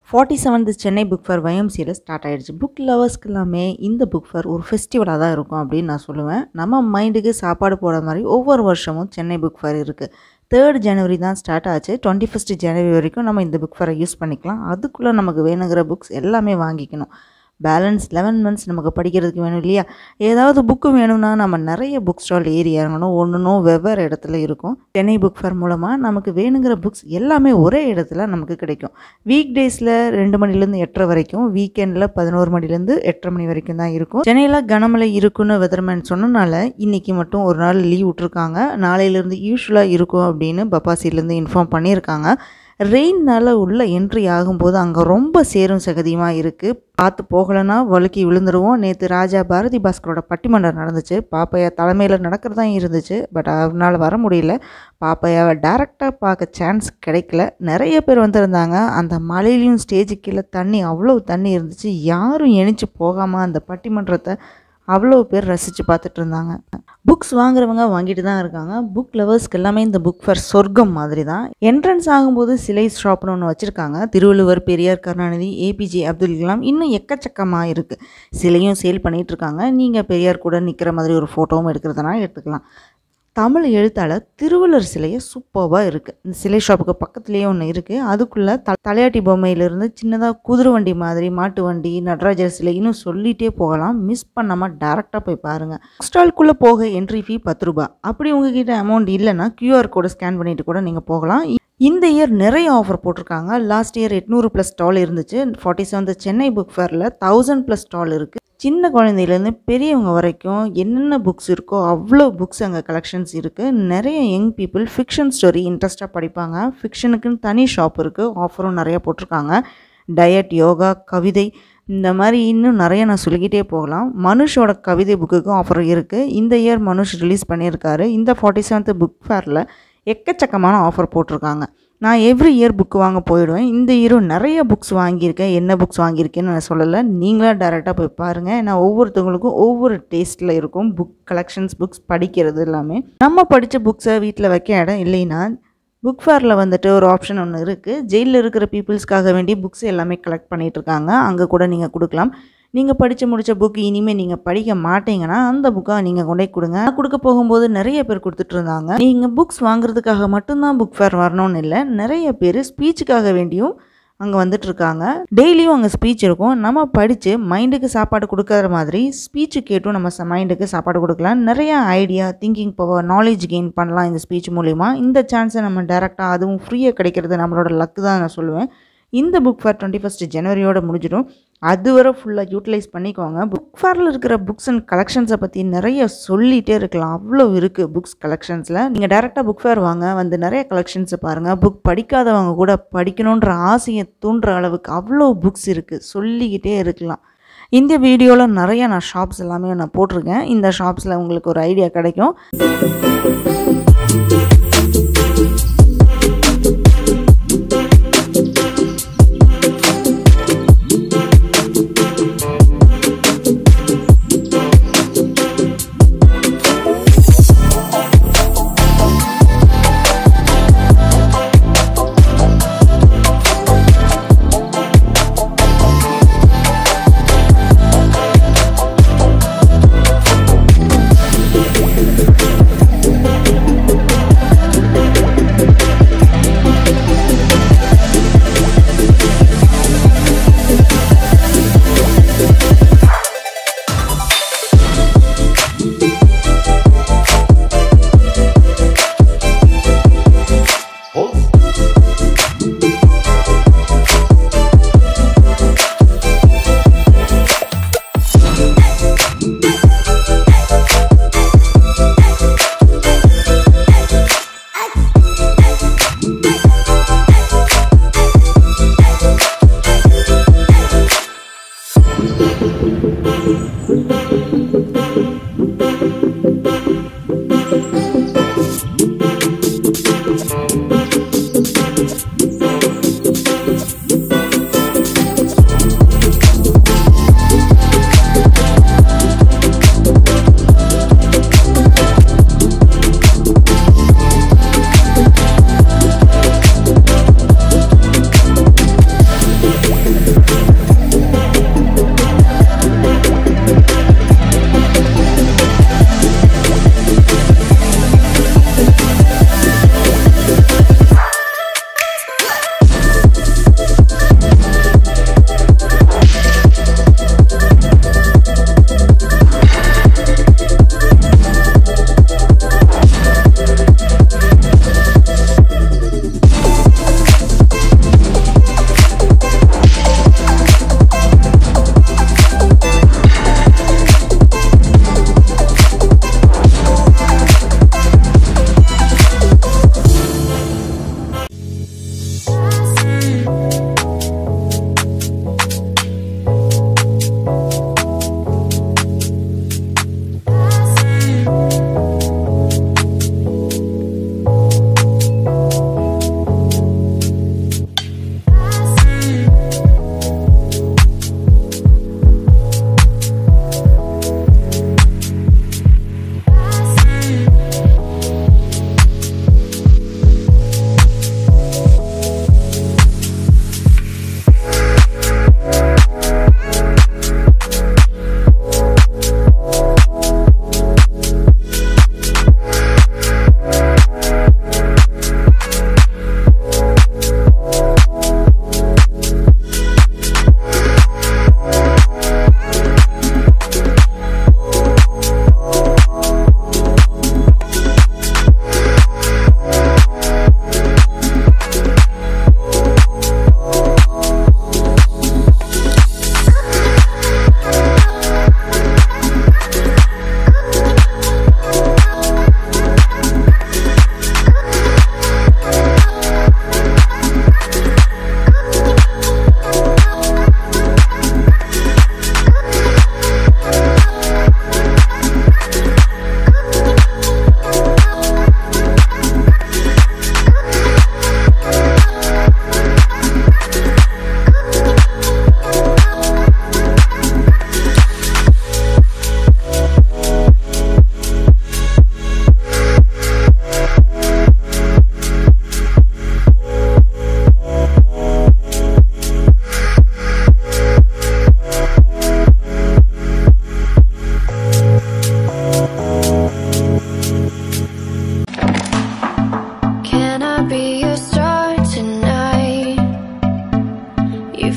Forty seventh Chennai book fair வயம்சியில் start ஆயிடுச்சு book லவர்ஸ்க்கு எல்லாமே இந்த புக் ஃபேர் ஒரு ஃபெஸ்டிவலாக தான் இருக்கும் அப்படின்னு நான் சொல்லுவேன் நம்ம மைண்டுக்கு சாப்பாடு போட மாதிரி ஒவ்வொரு வருஷமும் சென்னை புக் ஃபேர் இருக்குது தேர்ட் ஜனவரி தான் ஸ்டார்ட் ஆச்சு டுவெண்ட்டி ஃபஸ்ட் ஜனவரி வரைக்கும் நம்ம இந்த புக் ஃபேரை யூஸ் பண்ணிக்கலாம் அதுக்குள்ளே நமக்கு வேணுங்கிற புக்ஸ் எல்லாமே வாங்கிக்கணும் பேலன்ஸ் லெவன் மந்த்ஸ் நமக்கு படிக்கிறதுக்கு வேணும் இல்லையா ஏதாவது புக்கு வேணும்னா நம்ம நிறைய புக் ஸ்டால் ஏறி இறங்கணும் ஒன்றுனும் வெவ்வேறு இடத்துல இருக்கும் சென்னை புக் ஃபேர் மூலமாக நமக்கு வேணுங்கிற புக்ஸ் எல்லாமே ஒரே இடத்துல நமக்கு கிடைக்கும் வீக் டேஸில் ரெண்டு மணிலேருந்து எட்டரை வரைக்கும் வீக்கெண்டில் பதினோரு மணிலேருந்து எட்டரை மணி வரைக்கும் தான் இருக்கும் சென்னையில் கனமழை இருக்குன்னு வெதர்மேன் சொன்னனால இன்றைக்கி மட்டும் ஒரு நாள் லீவ் விட்ருக்காங்க நாளையிலேருந்து யூஸ்வலாக இருக்கும் அப்படின்னு பப்பாசிலேருந்து இன்ஃபார்ம் பண்ணியிருக்காங்க ரெயின்னால் உள்ள என்ட்ரி ஆகும்போது அங்கே ரொம்ப சேரும் சகதியமாக இருக்குது பார்த்து போகலைன்னா வழுக்கி விழுந்துருவோம் நேற்று ராஜா பாரதி பாஸ்கரோட பட்டிமன்றம் நடந்துச்சு பாப்பையா தலைமையில் நடக்கிறதா இருந்துச்சு பட் அவனால் வர முடியல பாப்பையாவை டேரெக்டாக பார்க்க சான்ஸ் கிடைக்கல நிறைய பேர் வந்திருந்தாங்க அந்த மலையிலையும் ஸ்டேஜுக்கு கீழே தண்ணி அவ்வளோ தண்ணி இருந்துச்சு யாரும் எணிச்சு போகாமல் அந்த பட்டிமன்றத்தை அவ்வளோ பேர் ரசித்து பார்த்துட்டு இருந்தாங்க புக்ஸ் வாங்குறவங்க வாங்கிட்டு தான் இருக்காங்க புக் லவர்ஸ்க்கு எல்லாமே இந்த புக் ஃபர் சொர்க்கம் மாதிரி தான் என்ட்ரன்ஸ் ஆகும்போது சிலை ஷாப்னு ஒன்று வச்சுருக்காங்க திருவள்ளுவர் பெரியார் கருணாநிதி ஏபிஜே அப்துல் கலாம் இன்னும் எக்கச்சக்கமாக இருக்குது சிலையும் சேல் பண்ணிகிட்டு இருக்காங்க நீங்கள் பெரியார் கூட நிற்கிற மாதிரி ஒரு ஃபோட்டோவும் எடுக்கிறதுனா எடுத்துக்கலாம் தமிழ் எழுத்தாளர் திருவள்ளுவர் சிலையை சூப்பராக இருக்குது இந்த சிலை ஷாப்புக்கு பக்கத்துலேயே ஒன்று இருக்குது அதுக்குள்ளே த தலையாட்டி பொம்மையிலேருந்து சின்னதாக குதிரை வண்டி மாதிரி மாட்டு வண்டி நடராஜர் சிலை இன்னும் சொல்லிகிட்டே போகலாம் மிஸ் பண்ணாமல் டேரெக்டாக போய் பாருங்கள் ஸ்டால்குள்ளே போக என்ட்ரி ஃபீ பத்து ரூபா அப்படி உங்ககிட்ட அமௌண்ட் இல்லைன்னா கியூஆர் கோடை ஸ்கேன் பண்ணிட்டு கூட நீங்கள் போகலாம் இந்த இயர் நிறைய ஆஃபர் போட்டிருக்காங்க லாஸ்ட் இயர் எட்நூறு ப்ளஸ் ஸ்டால் இருந்துச்சு ஃபார்ட்டி செவன்த் சென்னை புக் ஃபேரில் தௌசண்ட் ப்ளஸ் ஸ்டால் இருக்குது சின்ன குழந்தையிலேருந்து பெரியவங்க வரைக்கும் என்னென்ன புக்ஸ் இருக்கோ அவ்வளோ புக்ஸ் அங்கே கலெக்ஷன்ஸ் இருக்குது நிறைய யங் பீப்புள் ஃபிக்ஷன் ஸ்டோரி இன்ட்ரெஸ்ட்டாக படிப்பாங்க ஃபிக்ஷனுக்குன்னு தனி ஷாப் இருக்குது ஆஃபரும் நிறைய போட்டிருக்காங்க டயட் யோகா கவிதை இந்த மாதிரி இன்னும் நிறைய நான் சொல்லிக்கிட்டே போகலாம் மனுஷோட கவிதை புக்குக்கும் ஆஃபர் இருக்குது இந்த இயர் மனுஷ் ரிலீஸ் பண்ணியிருக்காரு இந்த ஃபார்ட்டி செவன்த் புக் ஃபேரில் எக்கச்சக்கமான ஆஃபர் போட்டிருக்காங்க நான் எவ்ரி இயர் புக் வாங்க போயிடுவேன் இந்த இயரும் நிறைய புக்ஸ் வாங்கியிருக்கேன் என்ன புக்ஸ் வாங்கியிருக்கேன்னு நான் சொல்லலை நீங்களே டேரெக்டாக போய் பாருங்கள் நான் ஒவ்வொருத்தவங்களுக்கும் ஒவ்வொரு டேஸ்ட்டில் இருக்கும் புக் கலெக்ஷன்ஸ் புக்ஸ் படிக்கிறது எல்லாமே நம்ம படித்த புக்ஸை வீட்டில் வைக்க இடம் இல்லைன்னா புக் ஃபேரில் வந்துட்டு ஒரு ஆப்ஷன் ஒன்று இருக்குது ஜெயிலில் இருக்கிற பீப்புள்ஸ்க்காக வேண்டி புக்ஸ் எல்லாமே கலெக்ட் பண்ணிகிட்டு இருக்காங்க அங்கே கூட நீங்கள் கொடுக்கலாம் நீங்கள் படித்து முடித்த புக் இனிமேல் நீங்கள் படிக்க மாட்டீங்கன்னா அந்த புக்கை நீங்கள் கொண்டே கொடுங்க கொடுக்க போகும்போது நிறைய பேர் கொடுத்துட்டு இருந்தாங்க நீங்கள் புக்ஸ் வாங்குறதுக்காக மட்டும்தான் புக் ஃபேர் வரணும்னு இல்லை நிறைய பேர் ஸ்பீச்சுக்காக வேண்டியும் அங்கே வந்துட்டு இருக்காங்க டெய்லியும் அங்கே ஸ்பீச் இருக்கும் நம்ம படித்து மைண்டுக்கு சாப்பாடு கொடுக்குற மாதிரி ஸ்பீச்சு கேட்டும் நம்ம மைண்டுக்கு சாப்பாடு கொடுக்கலாம் நிறைய idea thinking power knowledge gain பண்ணலாம் இந்த ஸ்பீச் மூலிமா இந்த சான்ஸை நம்ம டேரெக்டாக அதுவும் ஃப்ரீயாக கிடைக்கிறது நம்மளோட லக்கு தான் நான் சொல்லுவேன் இந்த புக் ஃபேர் டுவெண்ட்டி ஃபஸ்ட் ஜனவரியோட முடிஞ்சிடும் அதுவரை ஃபுல்லாக யூட்டிலைஸ் பண்ணிக்கோங்க புக் ஃபேரில் இருக்கிற புக்ஸ் அண்ட் கலெக்ஷன்ஸை பற்றி நிறைய சொல்லிகிட்டே இருக்கலாம் அவ்வளோ இருக்குது புக்ஸ் கலெக்ஷன்ஸில் நீங்கள் டேரெக்டாக புக் ஃபேர் வாங்க வந்து நிறைய கலெக்ஷன்ஸை பாருங்கள் புக் படிக்காதவங்க கூட படிக்கணுன்ற ஆசையை தூண்டுற அளவுக்கு அவ்வளோ புக்ஸ் இருக்குது சொல்லிக்கிட்டே இருக்கலாம் இந்த வீடியோவில் நிறைய நான் ஷாப்ஸ் எல்லாமே நான் போட்டிருக்கேன் இந்த ஷாப்ஸில் உங்களுக்கு ஒரு ஐடியா கிடைக்கும்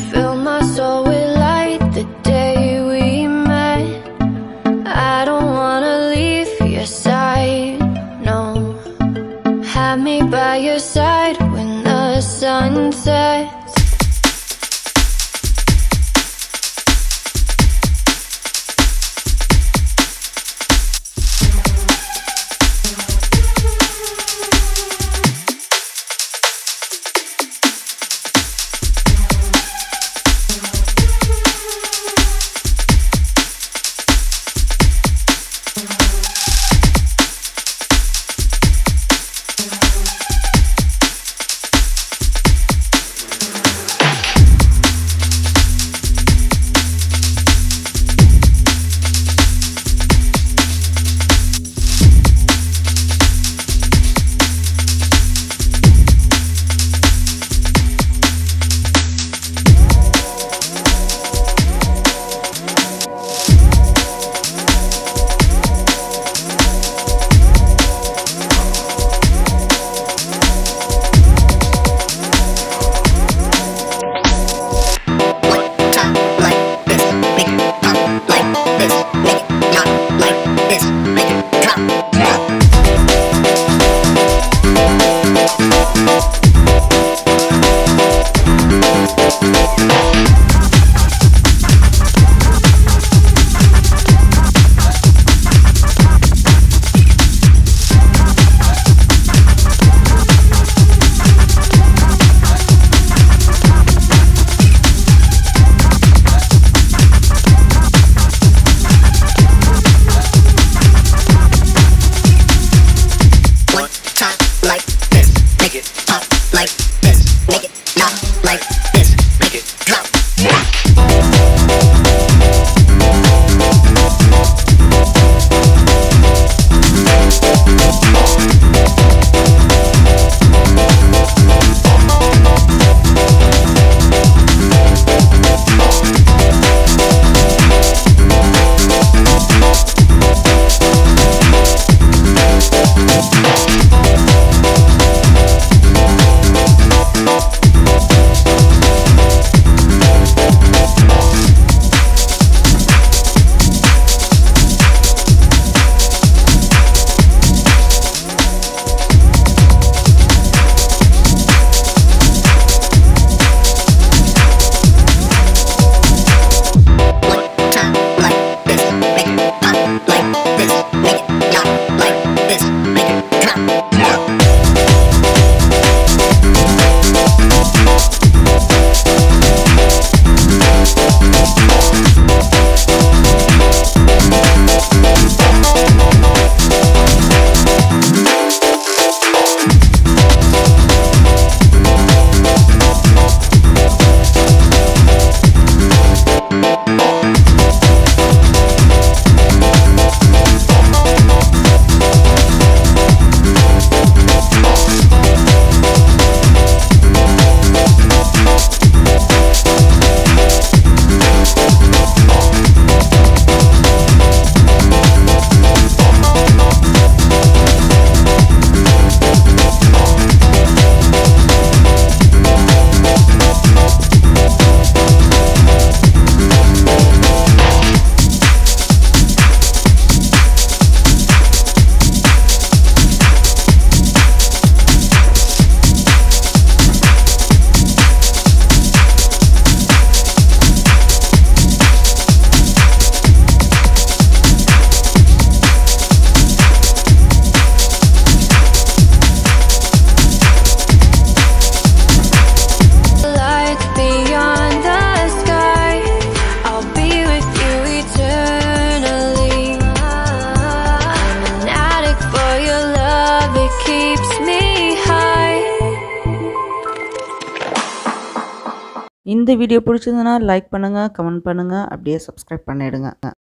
Fill my soul with light the day we met. I don't wanna leave your side, no. Have me by your side when the sun sets. One time like this, make it pop like this, make it not like this, make it drop. One time like this, make it pop like this, make it not like this, make it drop. One time like this, make it pop like this, make it not like this, make it drop. Lights beyond the sky. I'll be with you eternally. I'm an addict for your love, it keeps me high. இந்த video பிடிச்சதுன்னா like பண்ணுங்கள் comment பண்ணுங்கள் அப்படியே subscribe பண்ணிடுங்க